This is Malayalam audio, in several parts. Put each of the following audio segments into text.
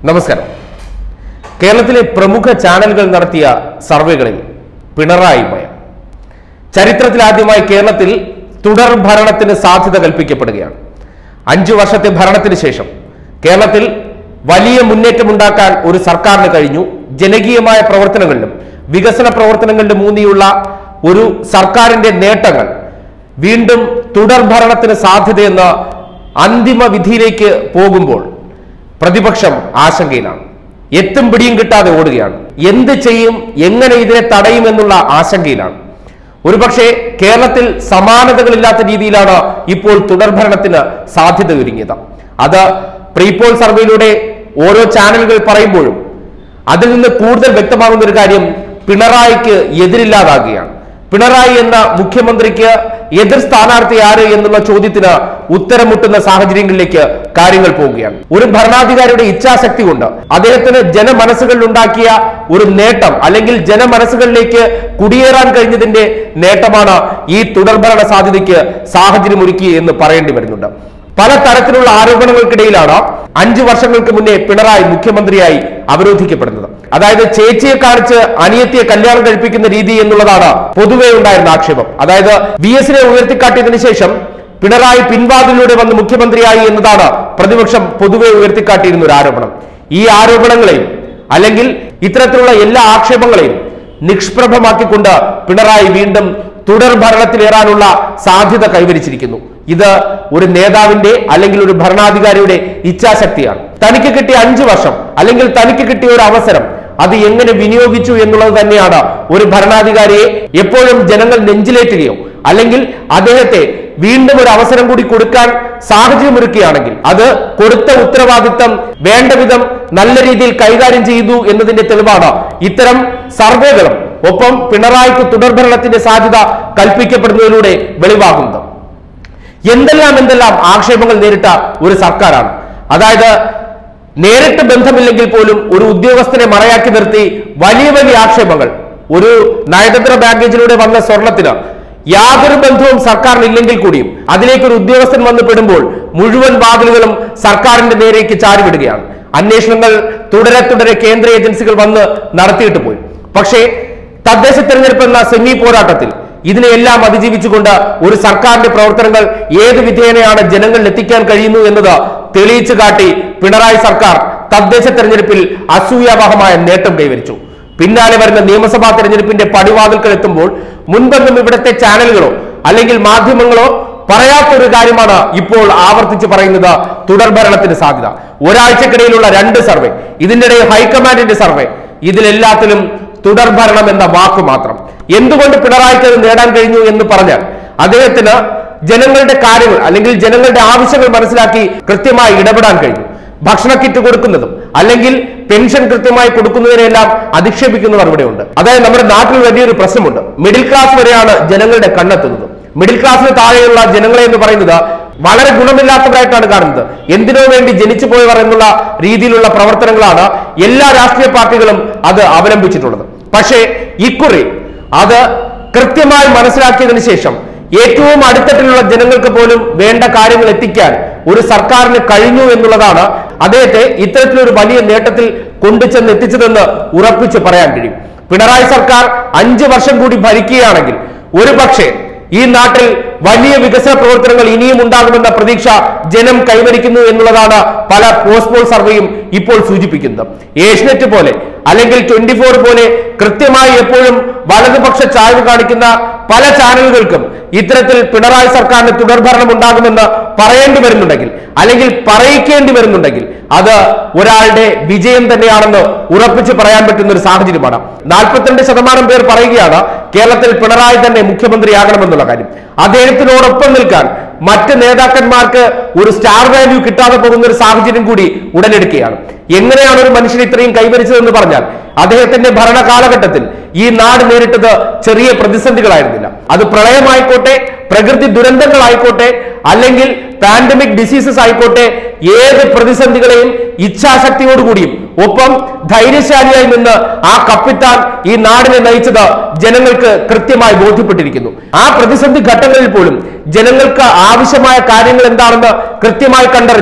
നമസ്കാരം കേരളത്തിലെ പ്രമുഖ ചാനലുകൾ നടത്തിയ സർവേകളിൽ പിണറായി ഭയം ചരിത്രത്തിൽ ആദ്യമായി കേരളത്തിൽ തുടർ ഭരണത്തിന് സാധ്യത കൽപ്പിക്കപ്പെടുകയാണ് അഞ്ചു വർഷത്തെ ഭരണത്തിന് ശേഷം കേരളത്തിൽ വലിയ മുന്നേറ്റമുണ്ടാക്കാൻ ഒരു സർക്കാരിന് കഴിഞ്ഞു ജനകീയമായ പ്രവർത്തനങ്ങളിലും വികസന പ്രവർത്തനങ്ങളിലും ഊന്നിയുള്ള ഒരു സർക്കാരിന്റെ നേട്ടങ്ങൾ വീണ്ടും തുടർ ഭരണത്തിന് സാധ്യതയെന്ന അന്തിമ വിധിയിലേക്ക് പോകുമ്പോൾ പ്രതിപക്ഷം ആശങ്കയിലാണ് എത്തും പിടിയും കിട്ടാതെ ഓടുകയാണ് എന്ത് ചെയ്യും എങ്ങനെ ഇതിനെ തടയും എന്നുള്ള ആശങ്കയിലാണ് ഒരുപക്ഷെ കേരളത്തിൽ സമാനതകളില്ലാത്ത രീതിയിലാണ് ഇപ്പോൾ തുടർഭരണത്തിന് സാധ്യത ഒരുങ്ങിയത് അത് പ്രീപോൾ സർവേയിലൂടെ ഓരോ ചാനലുകൾ പറയുമ്പോഴും അതിൽ നിന്ന് കൂടുതൽ വ്യക്തമാകുന്ന ഒരു കാര്യം പിണറായിക്ക് എതിരില്ലാതാകുകയാണ് പിണറായി എന്ന മുഖ്യമന്ത്രിക്ക് എതിർ സ്ഥാനാർത്ഥി ആര് എന്നുള്ള ചോദ്യത്തിന് ഉത്തരം മുട്ടുന്ന സാഹചര്യങ്ങളിലേക്ക് കാര്യങ്ങൾ പോവുകയാണ് ഒരു ഭരണാധികാരിയുടെ ഇച്ഛാശക്തി കൊണ്ട് അദ്ദേഹത്തിന് ജനമനസ്സുകളിൽ ഉണ്ടാക്കിയ ഒരു നേട്ടം അല്ലെങ്കിൽ ജനമനസ്സുകളിലേക്ക് കുടിയേറാൻ കഴിഞ്ഞതിന്റെ നേട്ടമാണ് ഈ തുടർഭരണ സാധ്യതയ്ക്ക് സാഹചര്യം ഒരുക്കി എന്ന് പറയേണ്ടി വരുന്നുണ്ട് പല തരത്തിലുള്ള ആരോപണങ്ങൾക്കിടയിലാണ് അഞ്ചു വർഷങ്ങൾക്ക് മുന്നേ പിണറായി മുഖ്യമന്ത്രിയായി അവരോധിക്കപ്പെടുന്നത് അതായത് ചേച്ചിയെ കാണിച്ച് അനിയത്തിയെ കല്യാണം കഴിപ്പിക്കുന്ന രീതി എന്നുള്ളതാണ് പൊതുവെ ഉണ്ടായിരുന്ന ആക്ഷേപം അതായത് വി എസിനെ ഉയർത്തിക്കാട്ടിയതിനു ശേഷം പിണറായി പിൻവാതിലൂടെ വന്ന് മുഖ്യമന്ത്രിയായി എന്നതാണ് പ്രതിപക്ഷം പൊതുവെ ഉയർത്തിക്കാട്ടിയിരുന്ന ഒരു ആരോപണം ഈ ആരോപണങ്ങളെയും അല്ലെങ്കിൽ ഇത്തരത്തിലുള്ള എല്ലാ ആക്ഷേപങ്ങളെയും നിഷ്പ്രഭമാക്കിക്കൊണ്ട് പിണറായി വീണ്ടും തുടർ ഭരണത്തിലേറാനുള്ള സാധ്യത കൈവരിച്ചിരിക്കുന്നു ഇത് ഒരു നേതാവിന്റെ അല്ലെങ്കിൽ ഒരു ഭരണാധികാരിയുടെ ഇച്ഛാശക്തിയാണ് തനിക്ക് കിട്ടിയ അഞ്ചു വർഷം അല്ലെങ്കിൽ തനിക്ക് കിട്ടിയ ഒരു അവസരം അത് എങ്ങനെ വിനിയോഗിച്ചു എന്നുള്ളത് തന്നെയാണ് ഒരു ഭരണാധികാരിയെ എപ്പോഴും ജനങ്ങൾ നെഞ്ചിലേറ്റുകയോ അല്ലെങ്കിൽ അദ്ദേഹത്തെ വീണ്ടും ഒരു അവസരം കൂടി കൊടുക്കാൻ സാഹചര്യമൊരുക്കുകയാണെങ്കിൽ അത് കൊടുത്ത ഉത്തരവാദിത്തം വേണ്ട വിധം നല്ല രീതിയിൽ കൈകാര്യം ചെയ്തു എന്നതിന്റെ തെളിവാണ് ഇത്തരം സർവേകളും ഒപ്പം പിണറായിക്ക് തുടർഭരണത്തിന്റെ സാധ്യത കൽപ്പിക്കപ്പെടുന്നതിലൂടെ വെളിവാകുന്നത് എന്തെല്ലാം എന്തെല്ലാം ആക്ഷേപങ്ങൾ നേരിട്ട ഒരു സർക്കാരാണ് അതായത് നേരിട്ട് ബന്ധമില്ലെങ്കിൽ പോലും ഒരു ഉദ്യോഗസ്ഥനെ മറയാക്കി നിർത്തി വലിയ വലിയ ആക്ഷേപങ്ങൾ ഒരു നയതന്ത്ര ബാഗേജിലൂടെ വന്ന സ്വർണത്തിന് യാതൊരു ബന്ധവും സർക്കാരിന് ഇല്ലെങ്കിൽ കൂടിയും അതിലേക്ക് ഒരു ഉദ്യോഗസ്ഥൻ വന്ന് പെടുമ്പോൾ മുഴുവൻ വാതിലുകളും സർക്കാരിന്റെ നേരേക്ക് ചാരിവിടുകയാണ് അന്വേഷണങ്ങൾ തുടരെ തുടരെ കേന്ദ്ര ഏജൻസികൾ വന്ന് നടത്തിയിട്ട് പോയി പക്ഷേ തദ്ദേശ തെരഞ്ഞെടുപ്പ് എന്ന സെമി പോരാട്ടത്തിൽ ഇതിനെയെല്ലാം അതിജീവിച്ചുകൊണ്ട് ഒരു സർക്കാരിന്റെ പ്രവർത്തനങ്ങൾ ഏത് വിധേനയാണ് ജനങ്ങളിൽ എത്തിക്കാൻ കഴിയുന്നു എന്നത് തെളിയിച്ചു കാട്ടി പിണറായി സർക്കാർ തദ്ദേശ തെരഞ്ഞെടുപ്പിൽ അസൂയാവഹമായ നേട്ടം കൈവരിച്ചു പിന്നാലെ വരുന്ന നിയമസഭാ തെരഞ്ഞെടുപ്പിന്റെ പടിവാതിൽക്കൽ എത്തുമ്പോൾ മുൻപെന്നും ഇവിടുത്തെ ചാനലുകളോ അല്ലെങ്കിൽ മാധ്യമങ്ങളോ പറയാത്തൊരു കാര്യമാണ് ഇപ്പോൾ ആവർത്തിച്ച് പറയുന്നത് തുടർഭരണത്തിന് സാധ്യത ഒരാഴ്ചക്കിടയിലുള്ള രണ്ട് സർവേ ഇതിന്റെ ഇടയിൽ ഹൈക്കമാൻഡിന്റെ സർവേ ഇതിലെല്ലാത്തിലും തുടർഭരണം എന്ന വാക്ക് മാത്രം എന്തുകൊണ്ട് പിണറായിക്ക് അത് നേടാൻ കഴിഞ്ഞു എന്ന് പറഞ്ഞാൽ അദ്ദേഹത്തിന് ജനങ്ങളുടെ കാര്യങ്ങൾ അല്ലെങ്കിൽ ജനങ്ങളുടെ ആവശ്യങ്ങൾ മനസ്സിലാക്കി കൃത്യമായി ഇടപെടാൻ കഴിഞ്ഞു ഭക്ഷണ കിറ്റ് കൊടുക്കുന്നതും അല്ലെങ്കിൽ പെൻഷൻ കൃത്യമായി കൊടുക്കുന്നതിനെല്ലാം അധിക്ഷേപിക്കുന്നവർ ഇവിടെയുണ്ട് അതായത് നമ്മുടെ നാട്ടിൽ വലിയൊരു പ്രശ്നമുണ്ട് മിഡിൽ ക്ലാസ് വരെയാണ് ജനങ്ങളുടെ കണ്ണെത്തുന്നത് മിഡിൽ ക്ലാസ്സിന് താഴെയുള്ള ജനങ്ങളെ എന്ന് പറയുന്നത് വളരെ ഗുണമില്ലാത്തവരായിട്ടാണ് കാണുന്നത് എന്തിനോ വേണ്ടി ജനിച്ചു പോയവർ എന്നുള്ള രീതിയിലുള്ള പ്രവർത്തനങ്ങളാണ് എല്ലാ രാഷ്ട്രീയ പാർട്ടികളും അത് അവലംബിച്ചിട്ടുള്ളത് പക്ഷേ ഇക്കുറി അത് കൃത്യമായി മനസ്സിലാക്കിയതിനു ശേഷം ഏറ്റവും അടിത്തട്ടിലുള്ള ജനങ്ങൾക്ക് പോലും വേണ്ട കാര്യങ്ങൾ എത്തിക്കാൻ ഒരു സർക്കാരിന് കഴിഞ്ഞു എന്നുള്ളതാണ് അദ്ദേഹത്തെ ഇത്തരത്തിലൊരു വലിയ നേട്ടത്തിൽ കൊണ്ടുചെന്ന് എത്തിച്ചതെന്ന് ഉറപ്പിച്ച് പറയാൻ കഴിയും പിണറായി സർക്കാർ അഞ്ച് വർഷം കൂടി ഭരിക്കുകയാണെങ്കിൽ ഒരു പക്ഷേ ഈ നാട്ടിൽ വലിയ വികസന പ്രവർത്തനങ്ങൾ ഇനിയും ഉണ്ടാകുമെന്ന പ്രതീക്ഷ ജനം കൈവരിക്കുന്നു എന്നുള്ളതാണ് പല പോസ്റ്റ്പോൾ സർവേയും ഇപ്പോൾ സൂചിപ്പിക്കുന്നത് ഏഷ്യനെറ്റ് പോലെ അല്ലെങ്കിൽ ട്വന്റി ഫോർ പോലെ കൃത്യമായി എപ്പോഴും വലതുപക്ഷ ചായ്വ് കാണിക്കുന്ന പല ചാനലുകൾക്കും ഇത്തരത്തിൽ പിണറായി സർക്കാരിന് തുടർഭരണം ഉണ്ടാകുമെന്ന് പറയേണ്ടി വരുന്നുണ്ടെങ്കിൽ അല്ലെങ്കിൽ പറയിക്കേണ്ടി വരുന്നുണ്ടെങ്കിൽ അത് ഒരാളുടെ വിജയം തന്നെയാണെന്ന് ഉറപ്പിച്ച് പറയാൻ പറ്റുന്ന ഒരു സാഹചര്യമാണ് നാൽപ്പത്തിരണ്ട് ശതമാനം പേർ പറയുകയാണ് കേരളത്തിൽ പിണറായി തന്നെ മുഖ്യമന്ത്രിയാകണമെന്നുള്ള കാര്യം അദ്ദേഹത്തിനോടൊപ്പം നിൽക്കാൻ മറ്റ് നേതാക്കന്മാർക്ക് ഒരു സ്റ്റാർ വാല്യൂ കിട്ടാതെ പോകുന്ന ഒരു സാഹചര്യം കൂടി ഉടലെടുക്കുകയാണ് എങ്ങനെയാണ് ഒരു മനുഷ്യൻ ഇത്രയും കൈവരിച്ചതെന്ന് പറഞ്ഞാൽ അദ്ദേഹത്തിന്റെ ഭരണ കാലഘട്ടത്തിൽ ഈ നാട് നേരിട്ടത് ചെറിയ പ്രതിസന്ധികളായിരുന്നില്ല അത് പ്രളയമായിക്കോട്ടെ പ്രകൃതി ദുരന്തങ്ങളായിക്കോട്ടെ അല്ലെങ്കിൽ പാൻഡമിക് ഡിസീസസ് ആയിക്കോട്ടെ ഏത് പ്രതിസന്ധികളെയും ഇച്ഛാശക്തിയോടുകൂടിയും ഒപ്പം ധൈര്യശാലിയായി നിന്ന് ആ കപ്പിത്താൻ ഈ നാടിനെ നയിച്ചത് ജനങ്ങൾക്ക് കൃത്യമായി ബോധ്യപ്പെട്ടിരിക്കുന്നു ആ പ്രതിസന്ധി ഘട്ടങ്ങളിൽ പോലും ജനങ്ങൾക്ക് ആവശ്യമായ കാര്യങ്ങൾ എന്താണെന്ന് കൃത്യമായി കണ്ടറിഞ്ഞ്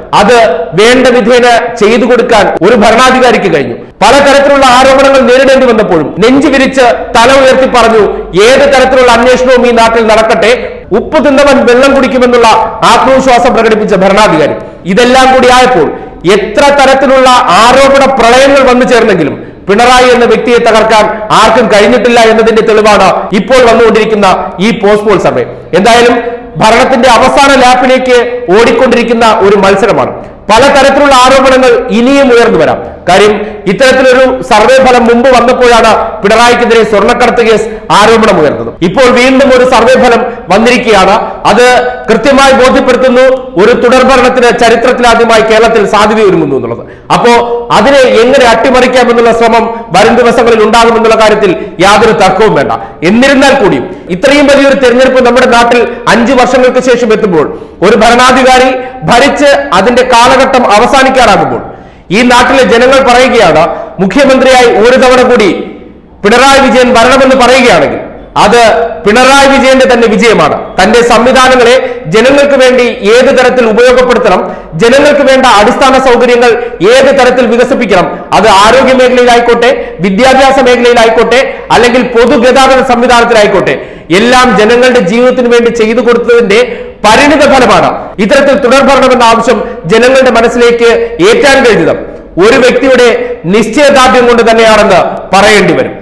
അത് വേണ്ട വിധേന ചെയ്തു കൊടുക്കാൻ ഒരു ഭരണാധികാരിക്ക് കഴിഞ്ഞു പലതരത്തിലുള്ള ആരോപണങ്ങൾ നേരിടേണ്ടി വന്നപ്പോഴും നെഞ്ചു വിരിച്ച് തല ഉയർത്തി പറഞ്ഞു ഏത് തരത്തിലുള്ള അന്വേഷണവും ഈ നാട്ടിൽ നടക്കട്ടെ ഉപ്പ് തിന്നവൻ വെള്ളം കുടിക്കുമെന്നുള്ള ആത്മവിശ്വാസം പ്രകടിപ്പിച്ച ഭരണാധികാരി ഇതെല്ലാം കൂടി ആയപ്പോൾ എത്ര തരത്തിലുള്ള ആരോപണ പ്രളയങ്ങൾ വന്നു ചേർന്നെങ്കിലും പിണറായി എന്ന വ്യക്തിയെ തകർക്കാൻ ആർക്കും കഴിഞ്ഞിട്ടില്ല എന്നതിന്റെ തെളിവാണ് ഇപ്പോൾ വന്നുകൊണ്ടിരിക്കുന്ന ഈ പോസ്റ്റ് പോൾ സർവേ എന്തായാലും ഭരണത്തിന്റെ അവസാന ലാപ്പിലേക്ക് ഓടിക്കൊണ്ടിരിക്കുന്ന ഒരു മത്സരമാണ് പലതരത്തിലുള്ള ആരോപണങ്ങൾ ഇനിയും ഉയർന്നു വരാം കാര്യം ഇത്തരത്തിലൊരു സർവേ ഫലം മുമ്പ് വന്നപ്പോഴാണ് പിണറായിക്കെതിരെ സ്വർണ്ണക്കടത്ത് കേസ് ആരോപണം ഉയർന്നത് ഇപ്പോൾ വീണ്ടും ഒരു സർവേ ഫലം വന്നിരിക്കുകയാണ് അത് കൃത്യമായി ബോധ്യപ്പെടുത്തുന്നു ഒരു തുടർഭരണത്തിന് ചരിത്രത്തിലാദ്യമായി കേരളത്തിൽ സാധ്യതയൊരുങ്ങുന്നു എന്നുള്ളത് അപ്പോ അതിനെ എങ്ങനെ അട്ടിമറിക്കാമെന്നുള്ള ശ്രമം വരും ദിവസങ്ങളിൽ ഉണ്ടാകുമെന്നുള്ള കാര്യത്തിൽ യാതൊരു തർക്കവും വേണ്ട എന്നിരുന്നാൽ കൂടിയും ഇത്രയും വലിയൊരു തെരഞ്ഞെടുപ്പ് നമ്മുടെ നാട്ടിൽ അഞ്ചു വർഷങ്ങൾക്ക് ശേഷം എത്തുമ്പോൾ ഒരു ഭരണാധികാരി ഭരിച്ച് അതിന്റെ കാലഘട്ടം അവസാനിക്കാറാകുമ്പോൾ ഈ നാട്ടിലെ ജനങ്ങൾ പറയുകയാണ് മുഖ്യമന്ത്രിയായി ഒരു തവണ കൂടി പിണറായി വിജയൻ വരണമെന്ന് പറയുകയാണെങ്കിൽ അത് പിണറായി വിജയന്റെ തന്നെ വിജയമാണ് തന്റെ സംവിധാനങ്ങളെ ജനങ്ങൾക്ക് വേണ്ടി ഏത് തരത്തിൽ ഉപയോഗപ്പെടുത്തണം ജനങ്ങൾക്ക് വേണ്ട അടിസ്ഥാന സൗകര്യങ്ങൾ ഏത് തരത്തിൽ വികസിപ്പിക്കണം അത് ആരോഗ്യ മേഖലയിലായിക്കോട്ടെ വിദ്യാഭ്യാസ മേഖലയിലായിക്കോട്ടെ അല്ലെങ്കിൽ പൊതുഗതാഗത സംവിധാനത്തിലായിക്കോട്ടെ എല്ലാം ജനങ്ങളുടെ ജീവിതത്തിന് വേണ്ടി ചെയ്തു കൊടുത്തതിന്റെ പരിണിത ഫലമാണ് ഇത്തരത്തിൽ തുടർഭരണമെന്ന ആവശ്യം ജനങ്ങളുടെ മനസ്സിലേക്ക് ഏറ്റാൻ കഴിഞ്ഞത് ഒരു വ്യക്തിയുടെ നിശ്ചയദാർഢ്യം കൊണ്ട് തന്നെയാണെന്ന് പറയേണ്ടി വരും